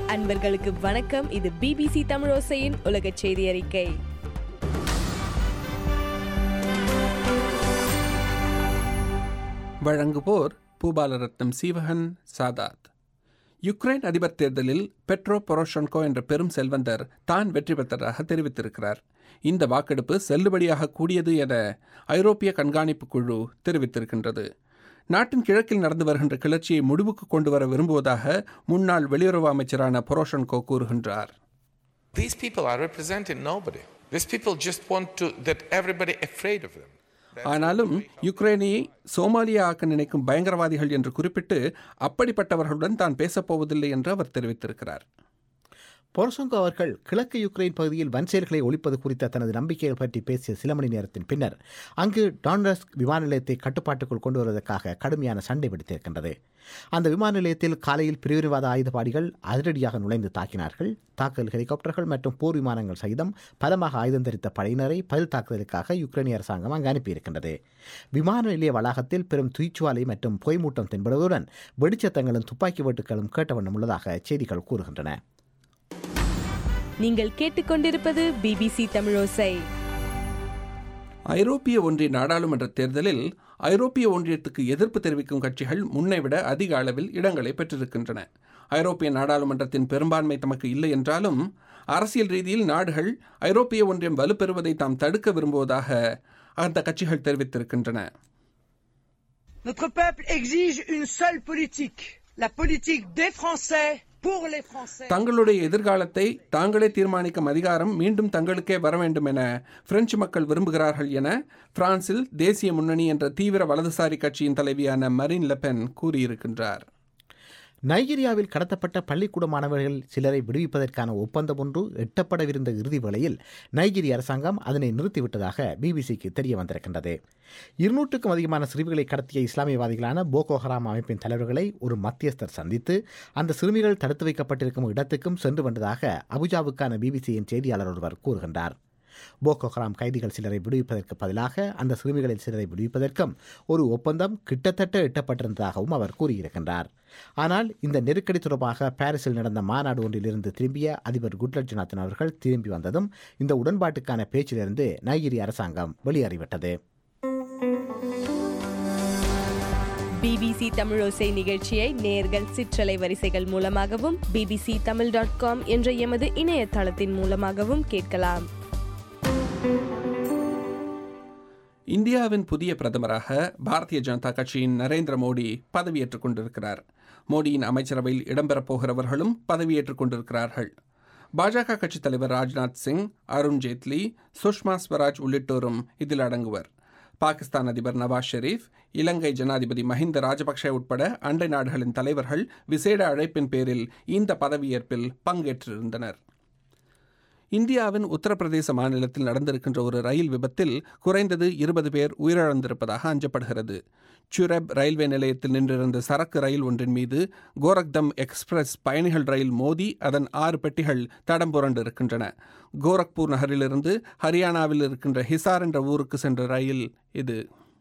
அன்பர்களுக்கு வணக்கம் இது பிபிசி தமிழோசையின் உலக செய்தி அறிக்கை வழங்குவோர் பூபாலரத்னம் சீவகன் சாதாத் யுக்ரைன் அதிபர் தேர்தலில் பெட்ரோ பொரோஷன்கோ என்ற பெரும் செல்வந்தர் தான் வெற்றி பெற்றதாக தெரிவித்திருக்கிறார் இந்த வாக்கெடுப்பு செல்லுபடியாக கூடியது என ஐரோப்பிய கண்காணிப்பு குழு தெரிவித்திருக்கின்றது நாட்டின் கிழக்கில் நடந்து வருகின்ற கிளர்ச்சியை முடிவுக்கு கொண்டு வர விரும்புவதாக முன்னாள் வெளியுறவு அமைச்சரான பொரோஷன்கோ கூறுகின்றார் These people are representing nobody. These people just want to that everybody afraid of them. ஆனாலும் யுக்ரைனியை சோமாலியா ஆக்க நினைக்கும் பயங்கரவாதிகள் என்று குறிப்பிட்டு அப்படிப்பட்டவர்களுடன் தான் பேசப்போவதில்லை என்று அவர் தெரிவித்திருக்கிறார் பொரசோங்கோ அவர்கள் கிழக்கு யுக்ரைன் பகுதியில் வன்செயல்களை ஒழிப்பது குறித்த தனது நம்பிக்கைகள் பற்றி பேசிய சில மணி நேரத்தின் பின்னர் அங்கு டான்ரஸ் விமான நிலையத்தை கட்டுப்பாட்டுக்குள் கொண்டு வருவதற்காக கடுமையான சண்டை வெடித்திருக்கின்றது அந்த விமான நிலையத்தில் காலையில் பிரிவினைவாத ஆயுதபாடிகள் அதிரடியாக நுழைந்து தாக்கினார்கள் தாக்குதல் ஹெலிகாப்டர்கள் மற்றும் போர் விமானங்கள் சகிதம் பலமாக ஆயுதம் தரித்த படையினரை பதில் தாக்குதலுக்காக யுக்ரைனிய அரசாங்கம் அங்கு அனுப்பியிருக்கின்றது விமான நிலைய வளாகத்தில் பெரும் துய்ச்சுவாலை மற்றும் பொய்மூட்டம் தென்படுவதுடன் வெடிச்சத்தங்களும் துப்பாக்கி வெட்டுக்களும் கேட்ட வண்ணம் உள்ளதாக செய்திகள் கூறுகின்றன நீங்கள் கேட்டுக்கொண்டிருப்பது பிபிசி தமிழோசை ஐரோப்பிய ஒன்றிய நாடாளுமன்ற தேர்தலில் ஐரோப்பிய ஒன்றியத்துக்கு எதிர்ப்பு தெரிவிக்கும் கட்சிகள் முன்னை விட அதிக அளவில் இடங்களை பெற்றிருக்கின்றன ஐரோப்பிய நாடாளுமன்றத்தின் பெரும்பான்மை தமக்கு இல்லை என்றாலும் அரசியல் ரீதியில் நாடுகள் ஐரோப்பிய ஒன்றியம் வலுப்பெறுவதை தாம் தடுக்க விரும்புவதாக அந்த கட்சிகள் தெரிவித்திருக்கின்றன Notre peuple exige une seule politique, la politique des Français pour les Français. தங்களுடைய எதிர்காலத்தை தாங்களே தீர்மானிக்கும் அதிகாரம் மீண்டும் தங்களுக்கே வர வேண்டும் என பிரெஞ்சு மக்கள் விரும்புகிறார்கள் என பிரான்சில் தேசிய முன்னணி என்ற தீவிர வலதுசாரி கட்சியின் தலைவியான மரின் லெபென் கூறியிருக்கின்றார் நைஜீரியாவில் கடத்தப்பட்ட பள்ளிக்கூட மாணவர்கள் சிலரை விடுவிப்பதற்கான ஒப்பந்தம் ஒன்று எட்டப்படவிருந்த இறுதி வேளையில் நைஜீரிய அரசாங்கம் அதனை நிறுத்திவிட்டதாக பிபிசிக்கு தெரிய வந்திருக்கின்றது இருநூற்றுக்கும் அதிகமான சிறுமிகளை கடத்திய இஸ்லாமியவாதிகளான போகோ ஹராம் அமைப்பின் தலைவர்களை ஒரு மத்தியஸ்தர் சந்தித்து அந்த சிறுமிகள் தடுத்து வைக்கப்பட்டிருக்கும் இடத்துக்கும் சென்று வந்ததாக அபுஜாவுக்கான பிபிசியின் செய்தியாளர் ஒருவர் கூறுகின்றார் போகோ ஹராம் கைதிகள் சிலரை விடுவிப்பதற்கு பதிலாக அந்த சிறுமிகளில் சிலரை விடுவிப்பதற்கும் ஒரு ஒப்பந்தம் கிட்டத்தட்ட எட்டப்பட்டிருந்ததாகவும் அவர் கூறியிருக்கின்றார் ஆனால் இந்த நெருக்கடி தொடர்பாக பாரிஸில் நடந்த மாநாடு ஒன்றிலிருந்து திரும்பிய அதிபர் குட்லட் ஜனாத்தன் அவர்கள் திரும்பி வந்ததும் இந்த உடன்பாட்டுக்கான பேச்சிலிருந்து நைஜீரிய அரசாங்கம் வெளியேறிவிட்டது பிபிசி தமிழோசை நிகழ்ச்சியை நேர்கள் சிற்றலை வரிசைகள் மூலமாகவும் பிபிசி தமிழ் டாட் காம் என்ற எமது இணையதளத்தின் மூலமாகவும் கேட்கலாம் இந்தியாவின் புதிய பிரதமராக பாரதிய ஜனதா கட்சியின் நரேந்திர மோடி பதவியேற்றுக் கொண்டிருக்கிறார் மோடியின் அமைச்சரவையில் இடம்பெறப் போகிறவர்களும் பதவியேற்றுக் கொண்டிருக்கிறார்கள் பாஜக கட்சித் தலைவர் ராஜ்நாத் சிங் அருண் ஜேட்லி சுஷ்மா ஸ்வராஜ் உள்ளிட்டோரும் இதில் அடங்குவர் பாகிஸ்தான் அதிபர் நவாஸ் ஷெரீப் இலங்கை ஜனாதிபதி மஹிந்த ராஜபக்ஷ உட்பட அண்டை நாடுகளின் தலைவர்கள் விசேட அழைப்பின் பேரில் இந்த பதவியேற்பில் பங்கேற்றிருந்தனர் இந்தியாவின் உத்தரப்பிரதேச மாநிலத்தில் நடந்திருக்கின்ற ஒரு ரயில் விபத்தில் குறைந்தது இருபது பேர் உயிரிழந்திருப்பதாக அஞ்சப்படுகிறது சுரப் ரயில்வே நிலையத்தில் நின்றிருந்த சரக்கு ரயில் ஒன்றின் மீது கோரக்தம் எக்ஸ்பிரஸ் பயணிகள் ரயில் மோதி அதன் ஆறு பெட்டிகள் தடம் புரண்டு இருக்கின்றன கோரக்பூர் நகரிலிருந்து ஹரியானாவில் இருக்கின்ற ஹிசார் என்ற ஊருக்கு சென்ற ரயில் இது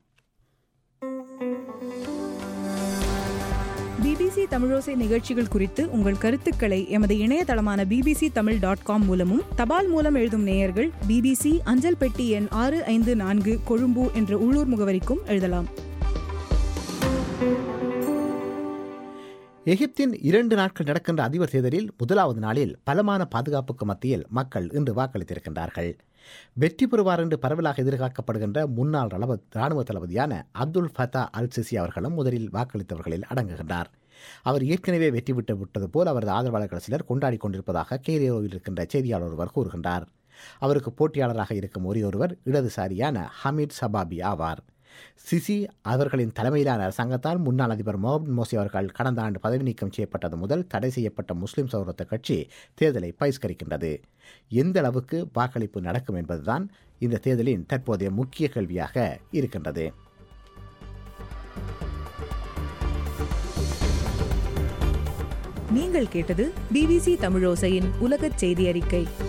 பிபிசி தமிழோசை நிகழ்ச்சிகள் குறித்து உங்கள் கருத்துக்களை எமது இணையதளமான பிபிசி தமிழ் டாட் காம் மூலமும் தபால் மூலம் எழுதும் நேயர்கள் பிபிசி அஞ்சல் பெட்டி எண் ஆறு ஐந்து நான்கு கொழும்பு என்ற உள்ளூர் முகவரிக்கும் எழுதலாம் எகிப்தின் இரண்டு நாட்கள் நடக்கின்ற அதிபர் தேர்தலில் முதலாவது நாளில் பலமான பாதுகாப்புக்கு மத்தியில் மக்கள் இன்று வாக்களித்திருக்கின்றார்கள் வெற்றி பெறுவார் என்று பரவலாக எதிர்பார்க்கப்படுகின்ற முன்னாள் ரலவ- ராணுவ தளபதியான அப்துல் ஃபத்தா அல் சிசி அவர்களும் முதலில் வாக்களித்தவர்களில் அடங்குகின்றார் அவர் ஏற்கனவே வெற்றி விட்டு விட்டது போல் அவரது ஆதரவாளர்கள் சிலர் கொண்டாடி கொண்டிருப்பதாக கேரியோவில் இருக்கின்ற செய்தியாளர் ஒருவர் கூறுகின்றார் அவருக்கு போட்டியாளராக இருக்கும் ஒரே ஒருவர் இடதுசாரியான ஹமீத் சபாபி ஆவார் சிசி அவர்களின் தலைமையிலான அரசாங்கத்தால் முன்னாள் அதிபர் முகமது மோசி அவர்கள் கடந்த ஆண்டு பதவி நீக்கம் செய்யப்பட்டது முதல் தடை செய்யப்பட்ட முஸ்லிம் சௌரத்த கட்சி தேர்தலை பகிஷ்கரிக்கின்றது எந்த அளவுக்கு வாக்களிப்பு நடக்கும் என்பதுதான் இந்த தேர்தலின் தற்போதைய முக்கிய கேள்வியாக இருக்கின்றது நீங்கள் கேட்டது பிபிசி தமிழோசையின் உலகச் செய்தி அறிக்கை